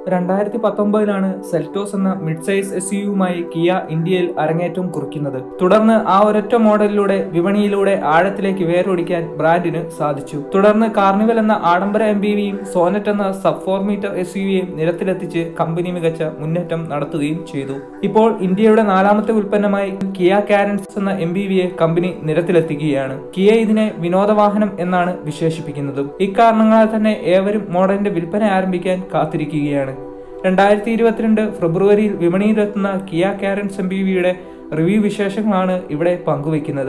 രണ്ടായിരത്തി പത്തൊമ്പതിലാണ് സെൽറ്റോസ് എന്ന മിഡ് സൈസ് എസ് യുവുമായി കിയ ഇന്ത്യയിൽ അരങ്ങേറ്റം കുറിക്കുന്നത് തുടർന്ന് ആ ഒരൊറ്റ മോഡലിലൂടെ വിപണിയിലൂടെ ആഴത്തിലേക്ക് വേരൊടിക്കാൻ ബ്രാൻഡിന് സാധിച്ചു തുടർന്ന് കാർണിവൽ എന്ന ആഡംബര എം ബി വിയും സോനറ്റ് എന്ന സബ് ഫോർ മീറ്റർ എസ് യുവിയും നിരത്തിലെത്തിച്ച് കമ്പനി മികച്ച മുന്നേറ്റം നടത്തുകയും ചെയ്തു ഇപ്പോൾ ഇന്ത്യയുടെ നാലാമത്തെ ഉൽപ്പന്നമായി കിയ കാരൻസ് എന്ന എം ബി വിയെ കമ്പനി നിരത്തിലെത്തിക്കുകയാണ് കിയ ഇതിനെ വിനോദവാഹനം എന്നാണ് വിശേഷിപ്പിക്കുന്നത് ഇക്കാരണങ്ങളാൽ തന്നെ ഏവരും മോഡലിന്റെ വിൽപ്പന ആരംഭിക്കാൻ കാത്തിരിക്കുകയാണ് രണ്ടായിരത്തി ഇരുപത്തിരണ്ട് ഫെബ്രുവരിയിൽ വിപണിയിലെത്തുന്ന കിയ കാരൻസ് എം ബി വിയുടെ റിവ്യൂ വിശേഷങ്ങളാണ് ഇവിടെ പങ്കുവയ്ക്കുന്നത്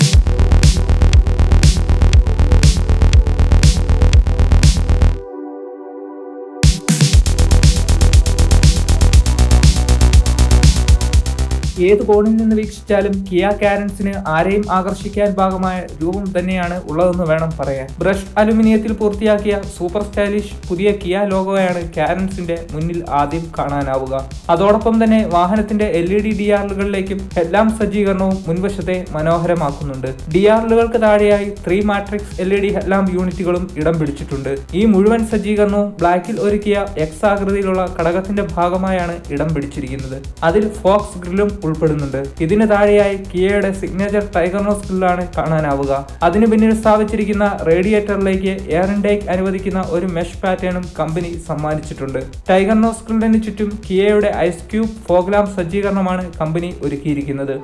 ഏത് കോണിൽ നിന്ന് വീക്ഷിച്ചാലും കിയ കാരൻസിന് ആരെയും ആകർഷിക്കാൻ ഭാഗമായ രൂപം തന്നെയാണ് ഉള്ളതെന്ന് വേണം പറയാൻ ബ്രഷ് അലുമിനിയത്തിൽ പൂർത്തിയാക്കിയ സൂപ്പർ സ്റ്റൈലിഷ് പുതിയ കിയ ലോഗോയാണ് കാരൻസിന്റെ മുന്നിൽ ആദ്യം കാണാനാവുക അതോടൊപ്പം തന്നെ വാഹനത്തിന്റെ എൽ ഇ ഡി ഡി ആറുകളിലേക്കും ഹെഡ്ലാമ്പ് സജ്ജീകരണവും മുൻവശത്തെ മനോഹരമാക്കുന്നുണ്ട് ഡി ആറുകൾക്ക് താഴെയായി three matrix L E D headlamp യൂണിറ്റുകളും ഇടം പിടിച്ചിട്ടുണ്ട് ഈ മുഴുവൻ സജ്ജീകരണവും ബ്ലാക്കിൽ ഒരുക്കിയ എക്സ് ആകൃതിയിലുള്ള ഘടകത്തിന്റെ ഭാഗമായാണ് ഇടം പിടിച്ചിരിക്കുന്നത് അതിൽ ഫോക്സ് ഗ്രില്ലും ഉൾപ്പെടുന്നുണ്ട് ഇതിന് താഴെയായി കിയയുടെ സിഗ്നേച്ചർ ടൈഗർനോസ് ഗ്രില്ലാണ് കാണാനാവുക അതിനു പിന്നിൽ സ്ഥാപിച്ചിരിക്കുന്ന റേഡിയേറ്ററിലേക്ക് എയർ ഇൻടേക്ക് അനുവദിക്കുന്ന ഒരു മെഷ് പാറ്റേണും കമ്പനി സമ്മാനിച്ചിട്ടുണ്ട് ടൈഗർനോസ് ഗ്രില്ലിന് ചുറ്റും കിയയുടെ ഐസ് ക്യൂബ് ഫോഗ്ലാം സജ്ജീകരണമാണ് കമ്പനി ഒരുക്കിയിരിക്കുന്നത്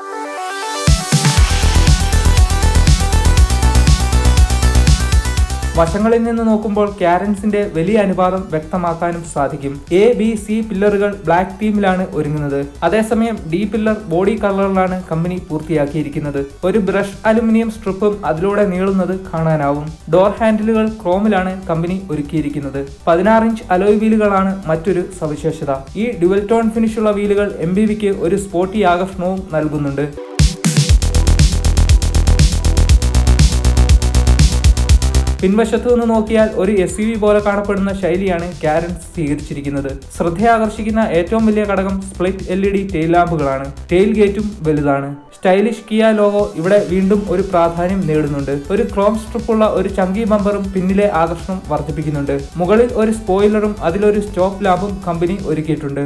വശങ്ങളിൽ നിന്ന് നോക്കുമ്പോൾ കാരൻസിന്റെ വലിയ അനുപാതം വ്യക്തമാക്കാനും സാധിക്കും എ ബി സി പില്ലറുകൾ ബ്ലാക്ക് തീമിലാണ് ഒരുങ്ങുന്നത് അതേസമയം ഡി പില്ലർ ബോഡി കളറിലാണ് കമ്പനി പൂർത്തിയാക്കിയിരിക്കുന്നത് ഒരു ബ്രഷ് അലുമിനിയം സ്ട്രിപ്പും അതിലൂടെ നീളുന്നത് കാണാനാവും ഡോർ ഹാൻഡിലുകൾ ക്രോമിലാണ് കമ്പനി ഒരുക്കിയിരിക്കുന്നത് പതിനാറ് ഇഞ്ച് അലോയ് വീലുകളാണ് മറ്റൊരു സവിശേഷത ഈ ഡുവൽ ടോൺ ഫിനിഷുള്ള വീലുകൾ എം ബി വിക്ക് ഒരു സ്പോർട്ടി ആകർഷണവും നൽകുന്നുണ്ട് പിൻവശത്തു നിന്ന് നോക്കിയാൽ ഒരു എസ് യു വി പോലെ കാണപ്പെടുന്ന ശൈലിയാണ് കാരൻസ് സ്വീകരിച്ചിരിക്കുന്നത് ശ്രദ്ധയാകർഷിക്കുന്ന ഏറ്റവും വലിയ ഘടകം split L E D tail ലാമ്പുകളാണ് ടെയിൽ ഗേറ്റും വലുതാണ് സ്റ്റൈലിഷ് കിയ ലോഗോ ഇവിടെ വീണ്ടും ഒരു പ്രാധാന്യം നേടുന്നുണ്ട് ഒരു ക്രോം സ്ട്രിപ്പുള്ള ഒരു ചങ്കി ബമ്പറും പിന്നിലെ ആകർഷണം വർദ്ധിപ്പിക്കുന്നുണ്ട് മുകളിൽ ഒരു സ്പോയിലറും അതിലൊരു സ്റ്റോപ്പ് ലാമ്പും കമ്പനി ഒരുക്കിയിട്ടുണ്ട്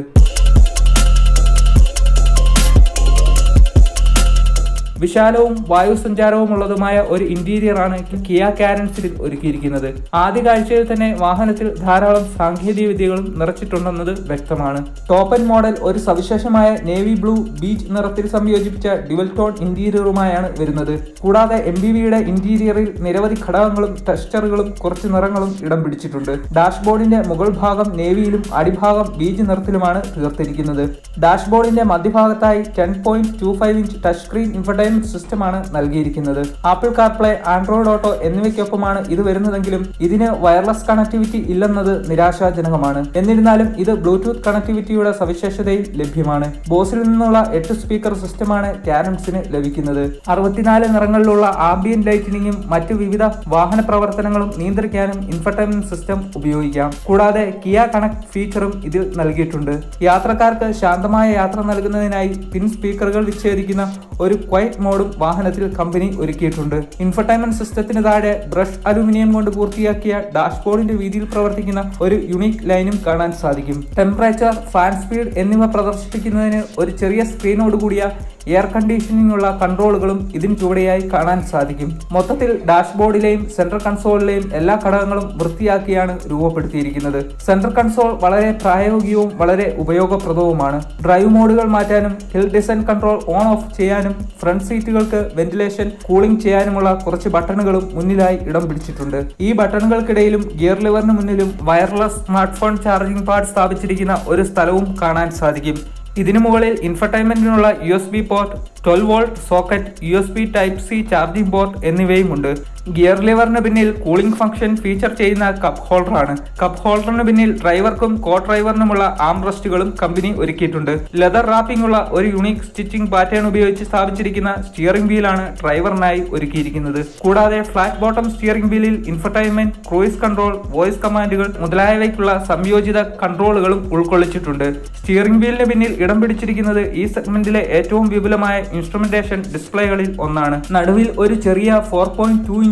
വിശാലവും വായുസഞ്ചാരവുമുള്ളതുമായ ഒരു ഇന്റീരിയറാണ് കിയ കാരൻസിൽ ഒരുക്കിയിരിക്കുന്നത് ആദ്യ കാഴ്ചയിൽ തന്നെ വാഹനത്തിൽ ധാരാളം സാങ്കേതിക വിദ്യകളും നിറച്ചിട്ടുണ്ടെന്നത് വ്യക്തമാണ് ടോപ്പൻ മോഡൽ ഒരു സവിശേഷമായ നേവി ബ്ലൂ ബീച്ച് നിറത്തിൽ സംയോജിപ്പിച്ച ഡ്യുവൽ ടോൺ ഇന്റീരിയറുമായാണ് വരുന്നത് കൂടാതെ എം ബി വിയുടെ ഇന്റീരിയറിൽ നിരവധി ഘടകങ്ങളും ടെക്സ്ചറുകളും കുറച്ച് നിറങ്ങളും ഇടം പിടിച്ചിട്ടുണ്ട് ഡാഷ്ബോർഡിന്റെ മുകൾ ഭാഗം നേവിയിലും അടിഭാഗം ബീച്ച് നിറത്തിലുമാണ് തീർത്തിരിക്കുന്നത് ഡാഷ്ബോർഡിന്റെ മധ്യഭാഗത്തായി ten point two five inch touch screen infotainment സിസ്റ്റമാണ് നൽകിയിരിക്കുന്നത് ആപ്പിൾ കാർപ്ലേ ആൻഡ്രോയിഡ് ഓട്ടോ എന്നിവയ്ക്കൊപ്പമാണ് ഇത് വരുന്നതെങ്കിലും ഇതിന് വയർലെസ് കണക്ടിവിറ്റി ഇല്ലെന്നത് നിരാശാജനകമാണ് എന്നിരുന്നാലും ഇത് ബ്ലൂടൂത്ത് കണക്ടിവിറ്റിയുടെ സവിശേഷതയിൽ ലഭ്യമാണ് ബോസിൽ നിന്നുള്ള എട്ട് സ്പീക്കർ സിസ്റ്റമാണ് കാരൻസിന് ലഭിക്കുന്നത് അറുപത്തിനാല് നിറങ്ങളിലുള്ള ആംബിയൻ ലൈറ്റിനിങ്ങും മറ്റു വിവിധ വാഹന പ്രവർത്തനങ്ങളും നിയന്ത്രിക്കാനും ഇൻഫർടൈൻമെന്റ് സിസ്റ്റം ഉപയോഗിക്കാം കൂടാതെ കിയ കണക്ട് ഫീച്ചറും ഇതിൽ നൽകിയിട്ടുണ്ട് യാത്രക്കാർക്ക് ശാന്തമായ യാത്ര നൽകുന്നതിനായി പിൻ സ്പീക്കറുകൾ വിച്ഛേദിക്കുന്ന ഒരു ക്വൈറ്റ് മോഡും വാഹനത്തിൽ കമ്പനി ഒരുക്കിയിട്ടുണ്ട് ഇൻഫർടൈൻമെന്റ് സിസ്റ്റത്തിന് താഴെ ബ്രഷ് അലുമിനിയം കൊണ്ട് പൂർത്തിയാക്കിയ ഡാഷ്ബോർഡിന്റെ വീതിയിൽ പ്രവർത്തിക്കുന്ന ഒരു യുണീക് ലൈനും കാണാൻ സാധിക്കും ടെമ്പറേച്ചർ ഫാൻ സ്പീഡ് എന്നിവ പ്രദർശിപ്പിക്കുന്നതിന് ഒരു ചെറിയ സ്ക്രീനോട് കൂടിയ എയർ കണ്ടീഷനിംഗ് ഉള്ള കൺട്രോളുകളും ഇതിന് ചുവടെയായി കാണാൻ സാധിക്കും മൊത്തത്തിൽ ഡാഷ്ബോർഡിലെയും സെൻട്രൽ കൺസോളിലെയും എല്ലാ ഘടകങ്ങളും വൃത്തിയാക്കിയാണ് രൂപപ്പെടുത്തിയിരിക്കുന്നത് സെൻട്രൽ കൺസോൾ വളരെ പ്രായോഗികവും വളരെ ഉപയോഗപ്രദവുമാണ് ഡ്രൈവ് മോഡുകൾ മാറ്റാനും hill descent control on off ചെയ്യാനും ഫ്രണ്ട് സീറ്റുകൾക്ക് വെന്റിലേഷൻ കൂളിംഗ് ചെയ്യാനുമുള്ള കുറച്ച് ബട്ടണുകളും മുന്നിലായി ഇടം പിടിച്ചിട്ടുണ്ട് ഈ ബട്ടണുകൾക്കിടയിലും ഗിയർ ലിവറിന് മുന്നിലും wireless smart phone charging pad സ്ഥാപിച്ചിരിക്കുന്ന ഒരു സ്ഥലവും കാണാൻ സാധിക്കും ഇതിനു മുകളിൽ ഇൻഫർടൈൻമെന്റിനുള്ള U S B port twelve volt socket U S B type C charging port എന്നിവയുമുണ്ട് ഗിയർ ലിവറിന് പിന്നിൽ കൂളിംഗ് ഫംഗ്ഷൻ ഫീച്ചർ ചെയ്യുന്ന കപ്പ് ഹോൾഡറാണ് കപ്പ് ഹോൾഡറിന് പിന്നിൽ ഡ്രൈവർക്കും കോ ഡ്രൈവറിനുമുള്ള ആം റെസ്റ്റുകളും കമ്പനി ഒരുക്കിയിട്ടുണ്ട് ലെതർ റാപ്പിംഗ് ഉള്ള ഒരു യുണീക് സ്റ്റിച്ചിങ് പാറ്റേൺ ഉപയോഗിച്ച് സ്ഥാപിച്ചിരിക്കുന്ന സ്റ്റിയറിംഗ് വീലാണ് ഡ്രൈവറിനായി ഒരുക്കിയിരിക്കുന്നത് കൂടാതെ ഫ്ലാറ്റ് ബോട്ടം സ്റ്റിയറിംഗ് വീലിൽ ഇൻഫർടൈൻമെന്റ് ക്രൂയിസ് കൺട്രോൾ വോയിസ് കമാൻഡുകൾ മുതലായവയ്ക്കുള്ള സംയോജിത കൺട്രോളുകളും ഉൾക്കൊള്ളിച്ചിട്ടുണ്ട് സ്റ്റിയറിംഗ് വീലിന് പിന്നിൽ ഇടം പിടിച്ചിരിക്കുന്നത് ഈ സെഗ്മെന്റിലെ ഏറ്റവും വിപുലമായ ഇൻസ്ട്രുമെന്റേഷൻ ഡിസ്പ്ലേകളിൽ ഒന്നാണ് നടുവിൽ ഒരു ചെറിയ four point two inch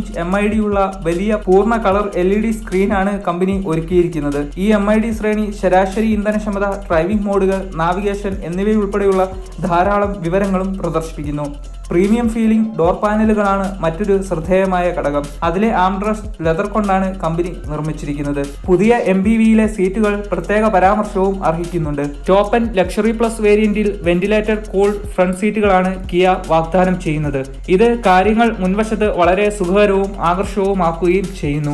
inch M I D ഉള്ള വലിയ പൂർണ്ണ കളർ എൽ ഇ ഡി സ്ക്രീനാണ് കമ്പനി ഒരുക്കിയിരിക്കുന്നത് ഈ എം ഐ ഡി ശ്രേണി ശരാശരി ഇന്ധനക്ഷമത ഡ്രൈവിംഗ് മോഡുകൾ നാവിഗേഷൻ എന്നിവയുൾപ്പെടെയുള്ള ധാരാളം വിവരങ്ങളും പ്രദർശിപ്പിക്കുന്നു പ്രീമിയം ഫീലിംഗ് ഡോർ പാനലുകളാണ് മറ്റൊരു ശ്രദ്ധേയമായ ഘടകം അതിലെ ആംഡ്രസ്റ്റ് ലെതർ കൊണ്ടാണ് കമ്പനി നിർമ്മിച്ചിരിക്കുന്നത് പുതിയ എം ബി വിയിലെ സീറ്റുകൾ പ്രത്യേക പരാമർശവും അർഹിക്കുന്നുണ്ട് ടോപ്പ് ആൻഡ് ലക്ഷറി പ്ലസ് വേരിയന്റിൽ വെന്റിലേറ്റഡ് കൂൾ ഫ്രണ്ട് സീറ്റുകളാണ് കിയ വാഗ്ദാനം ചെയ്യുന്നത് ഇത് കാര്യങ്ങൾ മുൻവശത്ത് വളരെ സുഖകരവും ആകർഷകവുമാക്കുകയും ചെയ്യുന്നു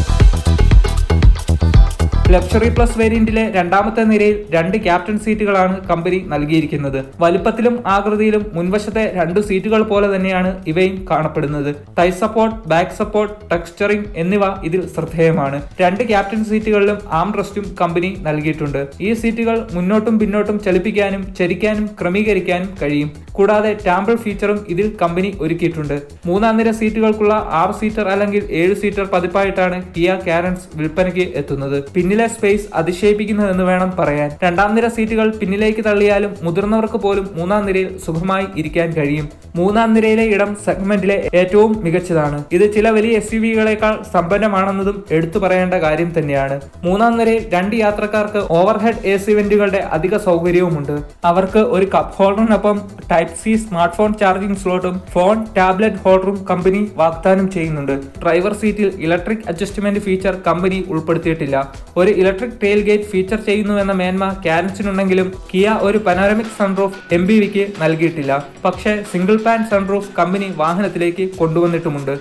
ലക്ഷറി പ്ലസ് വേരിയന്റിലെ രണ്ടാമത്തെ നിരയിൽ രണ്ട് ക്യാപ്റ്റൻ സീറ്റുകളാണ് കമ്പനി നൽകിയിരിക്കുന്നത് വലുപ്പത്തിലും ആകൃതിയിലും മുൻവശത്തെ രണ്ട് സീറ്റുകൾ പോലെ തന്നെയാണ് ഇവയും കാണപ്പെടുന്നത് thigh support back support texturing എന്നിവ ഇതിൽ ശ്രദ്ധേയമാണ് രണ്ട് ക്യാപ്റ്റൻ സീറ്റുകളിലും ആം റെസ്റ്റും കമ്പനി നൽകിയിട്ടുണ്ട് ഈ സീറ്റുകൾ മുന്നോട്ടും പിന്നോട്ടും ചലിപ്പിക്കാനും ചരിക്കാനും ക്രമീകരിക്കാനും കഴിയും കൂടാതെ ടാമ്പിൾ ഫീച്ചറും ഇതിൽ കമ്പനി ഒരുക്കിയിട്ടുണ്ട് മൂന്നാം നിര സീറ്റുകൾക്കുള്ള ആറ് സീറ്റർ അല്ലെങ്കിൽ ഏഴ് സീറ്റർ പതിപ്പായിട്ടാണ് കിയ കാരൻസ് വിൽപ്പനയ്ക്ക് എത്തുന്നത് പിന്നിലെ സ്പേസ് അതിശയിപ്പിക്കുന്നതെന്ന് വേണം പറയാൻ രണ്ടാം നിര സീറ്റുകൾ പിന്നിലേക്ക് തള്ളിയാലും മുതിർന്നവർക്ക് പോലും മൂന്നാം നിരയിൽ സുഖമായി ഇരിക്കാൻ കഴിയും മൂന്നാം നിരയിലെ ഇടം സെഗ്മെന്റിലെ ഏറ്റവും മികച്ചതാണ് ഇത് ചില വലിയ എസ് യു വികളെക്കാൾ സമ്പന്നമാണെന്നതും എടുത്തു പറയേണ്ട കാര്യം തന്നെയാണ് മൂന്നാം നിരയിൽ രണ്ട് യാത്രക്കാർക്ക് ഓവർഹെഡ് എ സി വെന്റുകളുടെ അധിക സൗകര്യവുമുണ്ട് അവർക്ക് ഒരു കപ്പ് ഹോൾഡറിനൊപ്പം type C smart phone charging സ്ലോട്ടും ഫോൺ ടാബ്ലറ്റ് ഹോൾഡറും കമ്പനി വാഗ്ദാനം ചെയ്യുന്നുണ്ട് ഡ്രൈവർ സീറ്റിൽ ഇലക്ട്രിക് അഡ്ജസ്റ്റ്മെന്റ് ഫീച്ചർ കമ്പനി ഉൾപ്പെടുത്തിയിട്ടില്ല ഒരു ഇലക്ട്രിക് ടെയിൽ ഗേറ്റ് ഫീച്ചർ ചെയ്യുന്നുവെന്ന മേന്മ കാരൻസിനുണ്ടെങ്കിലും കിയ ഒരു പനോരമിക് സൺറൂഫ് എം ബി വിക്ക് നൽകിയിട്ടില്ല പക്ഷേ സിംഗിൾ പാൻ സൺറൂഫ് കമ്പനി വാഹനത്തിലേക്ക് കൊണ്ടുവന്നിട്ടുമുണ്ട്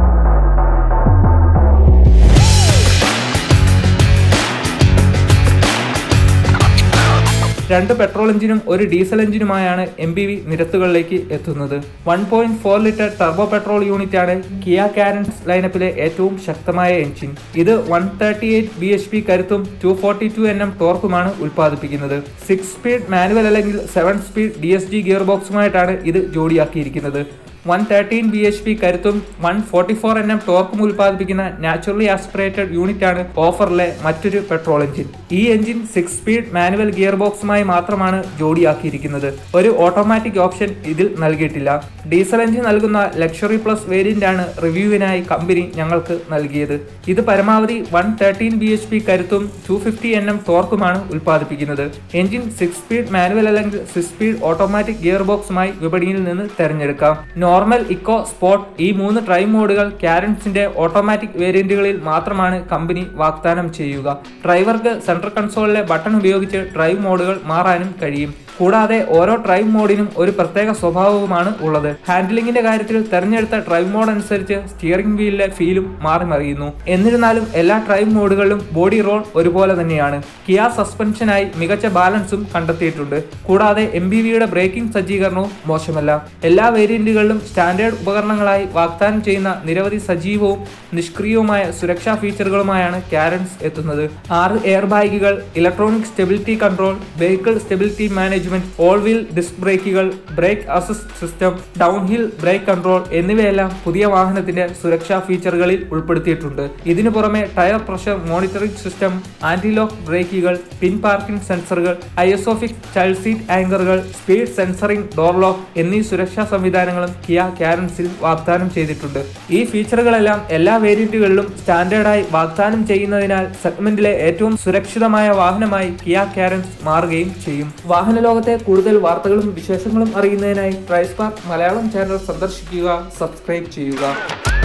രണ്ട് പെട്രോൾ എഞ്ചിനും ഒരു ഡീസൽ എഞ്ചിനുമായാണ് എം ബി വി നിരത്തുകളിലേക്ക് എത്തുന്നത് one point four litre turbo petrol unit ആണ് കിയ കാരൻസ് ലൈനപ്പിലെ ഏറ്റവും ശക്തമായ എഞ്ചിൻ ഇത് one thirty eight B H P കരുത്തും two forty two N M ടോർക്കുമാണ് ഉൽപ്പാദിപ്പിക്കുന്നത് സിക്സ് സ്പീഡ് മാനുവൽ അല്ലെങ്കിൽ seven speed D S G gear ബോക്സുമായിട്ടാണ് ഇത് ജോഡിയാക്കിയിരിക്കുന്നത് one thirteen B H P കരുത്തും one forty four N M ടോർക്കും ഉൽപ്പാദിപ്പിക്കുന്ന നാച്ചുറലി ആസ്പിറേറ്റഡ് യൂണിറ്റ് ആണ് ഓഫറിലെ മറ്റൊരു പെട്രോൾ എഞ്ചിൻ ഈ engine six speed manual gear ബോക്സുമായി മാത്രമാണ് ജോഡിയാക്കിയിരിക്കുന്നത് ഒരു ഓട്ടോമാറ്റിക് ഓപ്ഷൻ ഇതിൽ നൽകിയിട്ടില്ല ഡീസൽ എഞ്ചിൻ നൽകുന്ന ലക്ഷറി പ്ലസ് വേരിയന്റ് ആണ് റിവ്യൂവിനായി കമ്പനി ഞങ്ങൾക്ക് നൽകിയത് ഇത് പരമാവധി one thirteen B H P കരുത്തും ടു ഫിഫ്റ്റി എൻ എം ടോർക്കുമാണ് ഉൽപ്പാദിപ്പിക്കുന്നത് എഞ്ചിൻ സിക്സ് സ്പീഡ് മാനുവൽ അല്ലെങ്കിൽ സിക്സ് സ്പീഡ് ഓട്ടോമാറ്റിക് ഗിയർ ബോക്സുമായി വിപണിയിൽ നിന്ന് തെരഞ്ഞെടുക്കാം നോർമൽ ഇക്കോ സ്പോർട്ട് ഈ മൂന്ന് ഡ്രൈവ് മോഡുകൾ കാരൻസിന്റെ ഓട്ടോമാറ്റിക് വേരിയന്റുകളിൽ മാത്രമാണ് കമ്പനി വാഗ്ദാനം ചെയ്യുക ഡ്രൈവർക്ക് സെൻട്രൽ കൺസോളിലെ ബട്ടൺ ഉപയോഗിച്ച് ഡ്രൈവ് മോഡുകൾ മാറാനും കഴിയും കൂടാതെ ഓരോ ഡ്രൈവ് മോഡിനും ഒരു പ്രത്യേക സ്വഭാവവുമാണ് ഉള്ളത് ഹാൻഡിലിംഗിന്റെ കാര്യത്തിൽ തെരഞ്ഞെടുത്ത ഡ്രൈവ് മോഡ് അനുസരിച്ച് സ്റ്റിയറിംഗ് വീലിലെ ഫീലും മാറി മറിയുന്നു എന്നിരുന്നാലും എല്ലാ ഡ്രൈവ് മോഡുകളിലും ബോഡി റോൾ ഒരുപോലെ തന്നെയാണ് കിയ സസ്പെൻഷനായി മികച്ച ബാലൻസും കണ്ടെത്തിയിട്ടുണ്ട് കൂടാതെ എം ബി വിയുടെ ബ്രേക്കിംഗ് സജ്ജീകരണവും മോശമല്ല എല്ലാ വേരിയന്റുകളിലും സ്റ്റാൻഡേർഡ് ഉപകരണങ്ങളായി വാഗ്ദാനം ചെയ്യുന്ന നിരവധി സജീവവും നിഷ്ക്രിയവുമായ സുരക്ഷാ ഫീച്ചറുകളുമായാണ് കാരൻസ് എത്തുന്നത് ആറ് എയർ ബാഗുകൾ electronic stability control vehicle stability management all wheel disc ബ്രേക്കുകൾ brake assist system down hill brake control എന്നിവയെല്ലാം പുതിയ വാഹനത്തിന്റെ സുരക്ഷാ ഫീച്ചറുകളിൽ ഉൾപ്പെടുത്തിയിട്ടുണ്ട് ഇതിനു പുറമെ tyre pressure monitoring system anti lock ബ്രേക്കുകൾ പിൻ പാർക്കിംഗ് സെൻസറുകൾ ഐഎസ്ഒഫിക് ചൈൽഡ് സീറ്റ് ആങ്കറുകൾ സ്പീഡ് സെൻസറിംഗ് ഡോർ ലോക്ക് എന്നീ സുരക്ഷാ സംവിധാനങ്ങളും കിയ കാരൻസിൽ വാഗ്ദാനം ചെയ്തിട്ടുണ്ട് ഈ ഫീച്ചറുകളെല്ലാം എല്ലാ വേരിയന്റുകളിലും സ്റ്റാൻഡേർഡായി വാഗ്ദാനം ചെയ്യുന്നതിനാൽ സെഗ്മെന്റിലെ ഏറ്റവും സുരക്ഷിതമായ വാഹനമായി കിയ കാരൻസ് മാറുകയും ചെയ്യും വാഹന ലോകത്തെ കൂടുതൽ വാർത്തകളും വിശേഷങ്ങളും അറിയുന്നതിനായി ട്രൈസ്പാർക്ക് മലയാളം ചാനൽ സന്ദർശിക്കുക സബ്സ്ക്രൈബ് ചെയ്യുക